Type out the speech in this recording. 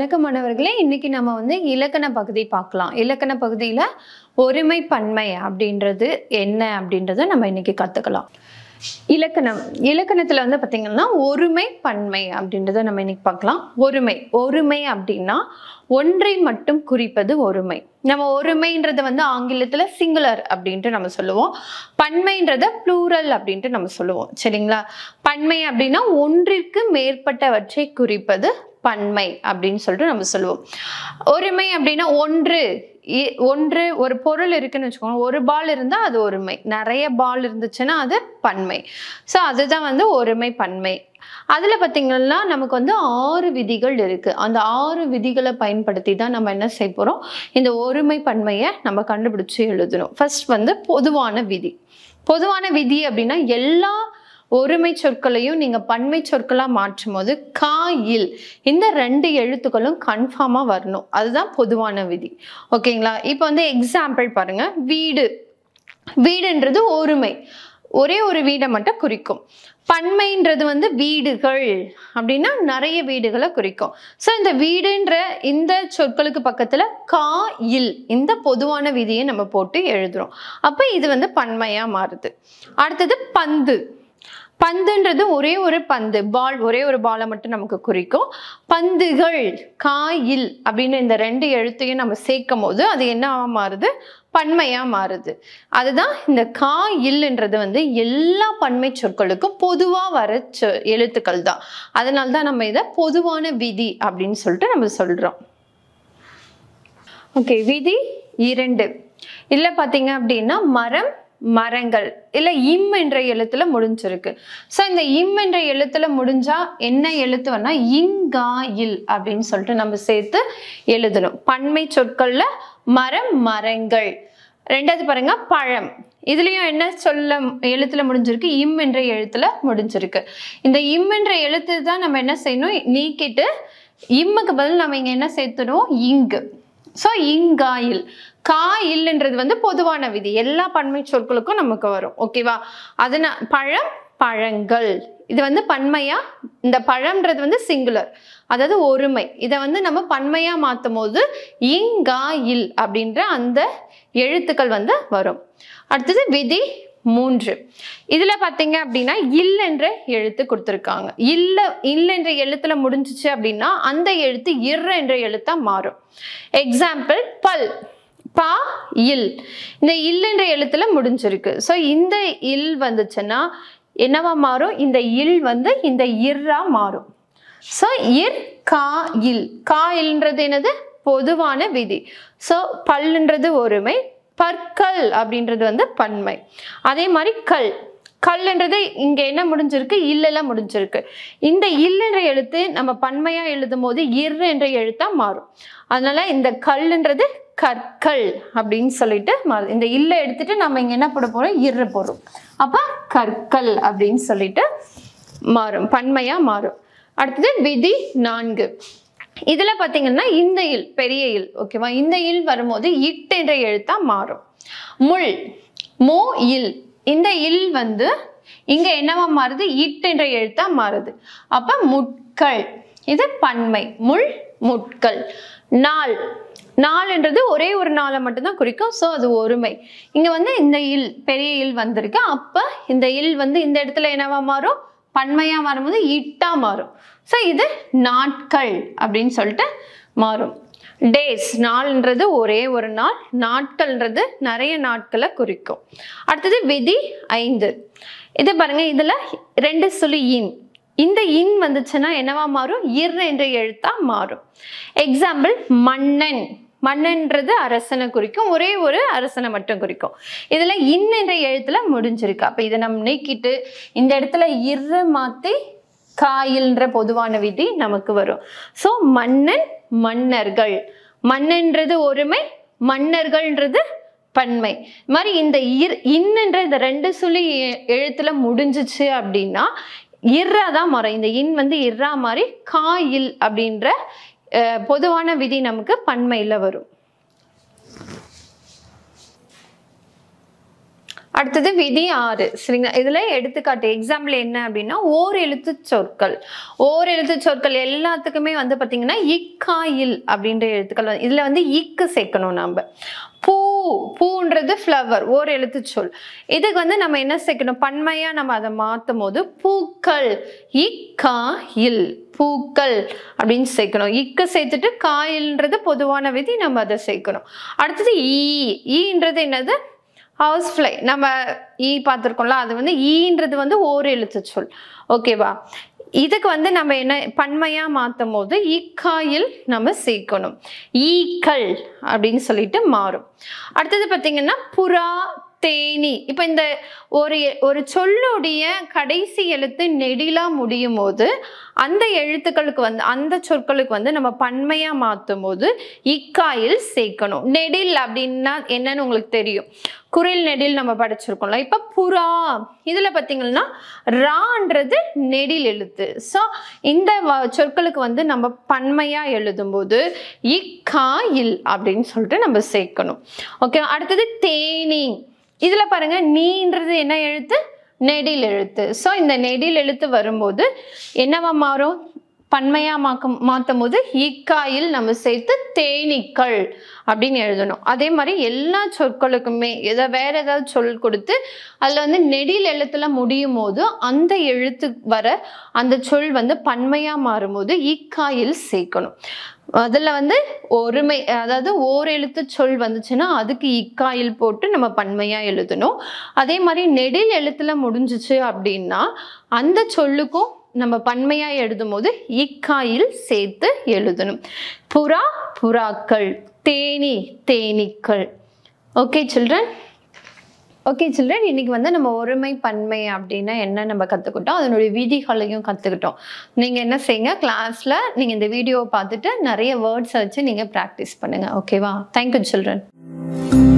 வணக்கம் மாணவர்களே இன்னைக்கு நம்ம வந்து இலக்கண பகுதி பார்க்கலாம் இலக்கண பகுதியில் ஒருமை பன்மை அப்படின்றது என்ன அப்படின்றத நம்ம இன்னைக்கு கற்றுக்கலாம் இலக்கணம் இலக்கணத்தில் வந்து பார்த்திங்கன்னா ஒருமை பன்மை அப்படின்றத நம்ம இன்னைக்கு பார்க்கலாம் ஒருமை ஒருமை அப்படின்னா ஒன்றை மட்டும் குறிப்பது ஒருமை நம்ம ஒருமைன்றத வந்து ஆங்கிலத்தில் சிங்குலர் அப்படின்ட்டு நம்ம சொல்லுவோம் பன்மைன்றத ப்ளூரல் அப்படின்ட்டு நம்ம சொல்லுவோம் சரிங்களா பன்மை அப்படின்னா ஒன்றிற்கு மேற்பட்டவற்றை குறிப்பது பன்மை அப்படின்னு சொல்லிட்டு நம்ம சொல்லுவோம் ஒருமை அப்படின்னா ஒன்று இ- ஒன்று ஒரு பொருள் இருக்குன்னு வச்சுக்கோங்க ஒரு பால் இருந்தால் அது ஒருமை நிறைய பால் இருந்துச்சுன்னா அது பன்மை ஸோ அதுதான் வந்து ஒருமை பன்மை அதில் பார்த்தீங்கன்னா நமக்கு வந்து ஆறு விதிகள் இருக்குது அந்த ஆறு விதிகளை பயன்படுத்தி தான் நம்ம என்ன செய்ய போகிறோம் இந்த ஒருமை பன்மையை நம்ம கண்டுபிடிச்சு எழுதணும் ஃபர்ஸ்ட் வந்து பொதுவான விதி பொதுவான விதி அப்படின்னா எல்லா ஒருமை சொற்களையும் நீங்க பன்மை சொற்களா மாற்றும் போது கா இல் இந்த ரெண்டு எழுத்துக்களும் கன்ஃபார்மா வரணும் அதுதான் பொதுவான விதி ஓகேங்களா இப்போ வந்து எக்ஸாம்பிள் பாருங்க வீடு வீடுன்றது ஒருமை ஒரே ஒரு வீடை மட்டும் குறிக்கும் பன்மைன்றது வந்து வீடுகள் அப்படின்னா நிறைய வீடுகளை குறிக்கும் ஸோ இந்த வீடுன்ற இந்த சொற்களுக்கு பக்கத்துல கா இல் இந்த பொதுவான விதியை நம்ம போட்டு எழுதுறோம் அப்போ இது வந்து பன்மையா மாறுது அடுத்தது பந்து பந்துன்றது ஒரே ஒரு பந்து பால் ஒரே ஒரு பாலை மட்டும் நமக்கு குறிக்கும் பந்துகள் காயில் அப்படின்னு இந்த ரெண்டு எழுத்தையும் நம்ம சேர்க்கும் போது அது என்னவா மாறுது பன்மையா மாறுது அதுதான் இந்த கா இல்லைன்றது வந்து எல்லா பன்மை சொற்களுக்கும் பொதுவா வர சொ- எழுத்துக்கள் தான் அதனால தான் நம்ம இதை பொதுவான விதி அப்படின்னு சொல்லிட்டு நம்ம சொல்றோம் ஓகே விதி இரண்டு இல்ல பாத்தீங்க அப்படின்னா மரம் மரங்கள் இல்ல இம் என்ற எழுத்துல முடிஞ்சிருக்கு ஸோ இந்த இம் என்ற எழுத்துல முடிஞ்சா என்ன எழுத்து வேணா இங்கா இல் அப்படின்னு சொல்லிட்டு நம்ம சேர்த்து எழுதணும் பன்மை சொற்கள்ல மரம் மரங்கள் ரெண்டாவது பாருங்க பழம் இதுலயும் என்ன சொல்ல எழுத்துல முடிஞ்சிருக்கு இம் என்ற எழுத்துல முடிஞ்சிருக்கு இந்த இம் என்ற எழுத்து தான் நம்ம என்ன செய்யணும் நீக்கிட்டு இம்முக்கு பதில் நம்ம இங்க என்ன சேர்த்துடுவோம் இங்கு ஸோ இங்காயில் காயில்ன்றது வந்து பொதுவான விதி எல்லா பன்மை சொற்களுக்கும் நமக்கு வரும் ஓகேவா அதனா பழம் பழங்கள் இது வந்து பன்மையா இந்த பழம்ன்றது வந்து சிங்குலர் அதாவது ஒருமை இதை வந்து நம்ம பன்மையா மாற்றும் போது இங்காயில் அப்படின்ற அந்த எழுத்துக்கள் வந்து வரும் அடுத்தது விதி மூன்று இதுல பாத்தீங்க அப்படின்னா இல் என்ற எழுத்து கொடுத்துருக்காங்க இல்ல இல் என்ற எழுத்துல முடிஞ்சிச்சு அப்படின்னா அந்த எழுத்து இர் என்ற எழுத்தா மாறும் எக்ஸாம்பிள் பல் பா இல் இந்த இல் என்ற எழுத்துல முடிஞ்சிருக்கு ஸோ இந்த இல் வந்துச்சுன்னா என்னவா மாறும் இந்த இல் வந்து இந்த இர்ரா மாறும் ஸோ இர் கா இல் கா இல்ன்றது என்னது பொதுவான விதி ஸோ பல்லுன்றது ஒருமை பற்கள் அப்படின்றது வந்து பன்மை அதே மாதிரி கல் கல்ன்றது இங்க என்ன முடிஞ்சிருக்கு இல்லெல்லாம் முடிஞ்சிருக்கு இந்த இல்லென்ற எழுத்து நம்ம பன்மையா எழுதும் போது இர் என்ற எழுத்தா மாறும் அதனால இந்த கல்லுன்றது கற்கள் அப்படின்னு சொல்லிட்டு மாறுது இந்த இல்ல எடுத்துட்டு நம்ம இங்க என்ன போட போறோம் இரு போடுறோம் அப்ப கற்கள் அப்படின்னு சொல்லிட்டு மாறும் பன்மையா மாறும் அடுத்தது விதி நான்கு இதுல பாத்தீங்கன்னா இந்த இல் பெரிய இல் ஓகேவா இந்த இல் வரும்போது இட் என்ற எழுத்தா மாறும் முள் மோ இல் இந்த இல் வந்து இங்க என்னவா மாறுது இட் என்ற எழுத்தா மாறுது அப்ப முட்கள் இது பன்மை முள் முட்கள் நாள் நாள்ன்றது ஒரே ஒரு நாளை மட்டும்தான் குறிக்கும் ஸோ அது ஒருமை இங்க வந்து இந்த இல் பெரிய இல் வந்திருக்கு அப்ப இந்த இல் வந்து இந்த இடத்துல என்னவா மாறும் பன்மையா மாறும்போது இட்டா மாறும் ஸோ இது நாட்கள் அப்படின்னு சொல்லிட்டு மாறும் டேஸ் நாள்ன்றது ஒரே ஒரு நாள் நாட்கள்ன்றது நிறைய நாட்களை குறிக்கும் அடுத்தது விதி ஐந்து இது பாருங்க இதுல ரெண்டு சுழி இன் இந்த இன் வந்துச்சுன்னா என்னவா மாறும் இர் என்ற எழுத்தா மாறும் எக்ஸாம்பிள் மன்னன் மன்னன்றது அரசனை குறிக்கும் ஒரே ஒரு அரசனை மட்டும் குறிக்கும் இதுல இன் என்ற எழுத்துல முடிஞ்சிருக்கு அப்ப இதை நம்ம நீக்கிட்டு இந்த இடத்துல இரு மாத்தி காயில்ன்ற பொதுவான விதி நமக்கு வரும் ஸோ மன்னன் மன்னர்கள் மன்னன்றது ஒருமை மன்னர்கள்ன்றது பன்மை இது மாதிரி இந்த இர் இன்னன்ற இந்த ரெண்டு சுழி எ- எழுத்துல முடிஞ்சிச்சு அப்படின்னா இர்ரா தான் மாறும் இந்த இன் வந்து இர்ரா மாதிரி காயில் அப்படின்ற அஹ், பொதுவான விதி நமக்கு பன்மையில வரும் அடுத்தது விதி ஆறு சரிங்களா இதுல எடுத்துக்காட்டு எக்ஸாம்பிள் என்ன அப்படின்னா ஓர் எழுத்து சொற்கள் ஓர் எழுத்து சொற்கள் எல்லாத்துக்குமே வந்து பாத்தீங்கன்னா இக்கா இல் அப்படின்ற எழுத்துக்கள் வந்து- இதுல வந்து இக்கு சேர்க்கணும் நம்ம பூ பூன்றது ஃப்ளவர் ஓர் எழுத்து சொல் இதுக்கு வந்து நம்ம என்ன சேர்க்கணும் பன்மையா நம்ம அதை மாற்றும் போது பூக்கள் இக்கா இல் பூக்கள் அப்படின்னு சேர்க்கணும் இக்கு சேர்த்துட்டு காயில்ன்றது பொதுவான விதி நம்ம அதை சேர்க்கணும் அடுத்தது ஈ ஈன்றது என்னது ஹவுஸ் ஃப்ளை நம்ம ஈ பார்த்துருக்கோம்ல அது வந்து ஈன்றது வந்து ஓர் எழுத்து சொல் ஓகேவா இதுக்கு வந்து நம்ம என்ன பன்மையா மாற்றும் போது இக்காயில் நம்ம சேர்க்கணும் ஈக்கள் அப்படின்னு சொல்லிட்டு மாறும் அடுத்தது பார்த்தீங்கன்னா புறா தேனி இப்போ இந்த ஒரு ஒரு சொல்லுடைய கடைசி எழுத்து நெடிலா முடியும் போது அந்த எழுத்துக்களுக்கு வந்து அந்த சொற்களுக்கு வந்து நம்ம பன்மையா மாற்றும் போது இக்காயில் சேர்க்கணும் நெடில் அப்படின்னா என்னன்னு உங்களுக்கு தெரியும் குரில் நெடில் நம்ம படிச்சிருக்கோம்ல இப்போ புறா இதில் பார்த்தீங்கன்னா ரான்றது நெடில் எழுத்து ஸோ இந்த வ- சொற்களுக்கு வந்து நம்ம பன்மையாக எழுதும்போது இக்கா இல் அப்படின்னு சொல்லிட்டு நம்ம சேர்க்கணும் ஓகே அடுத்தது தேனி இதில் பாருங்க நீன்றது என்ன எழுத்து நெடில் எழுத்து ஸோ இந்த நெடில் எழுத்து வரும்போது என்னவா மாறும் பன்மையா மாக்க மாற்றும் போது இக்காயில் நம்ம சேர்த்து தேனீக்கள் அப்படின்னு எழுதணும் அதே மாதிரி எல்லா சொற்களுக்குமே எதை வேற ஏதாவது சொல் கொடுத்து அதில் வந்து நெடில் எழுத்துல முடியும் போது அந்த எழுத்து வர அந்த சொல் வந்து பன்மையா மாறும்போது இக்காயில் சேர்க்கணும் அதில் வந்து ஒருமை அதாவது ஓர் எழுத்து சொல் வந்துச்சுன்னா அதுக்கு இக்காயில் போட்டு நம்ம பன்மையாக எழுதணும் அதே மாதிரி நெடில் எழுத்துல முடிஞ்சிச்சு அப்படின்னா அந்த சொல்லுக்கும் நம்ம பன்மையாக எழுதும் போது இக்காயில் சேர்த்து எழுதணும் புறா புறாக்கள் தேனி தேனீக்கள் ஓகே சில்ட்ரன் ஓகே சில்ட்ரன் இன்னைக்கு வந்து நம்ம ஒருமை பன்மை அப்படின்னா என்ன நம்ம கற்றுக்கிட்டோம் அதனுடைய விதிகளையும் கற்றுக்கிட்டோம் நீங்கள் என்ன செய்யுங்க கிளாஸில் நீங்கள் இந்த வீடியோவை பார்த்துட்டு நிறைய வேர்ட்ஸை வச்சு நீங்கள் ப்ராக்டிஸ் பண்ணுங்கள் ஓகேவா தேங்க்யூ சில்ட்ரன்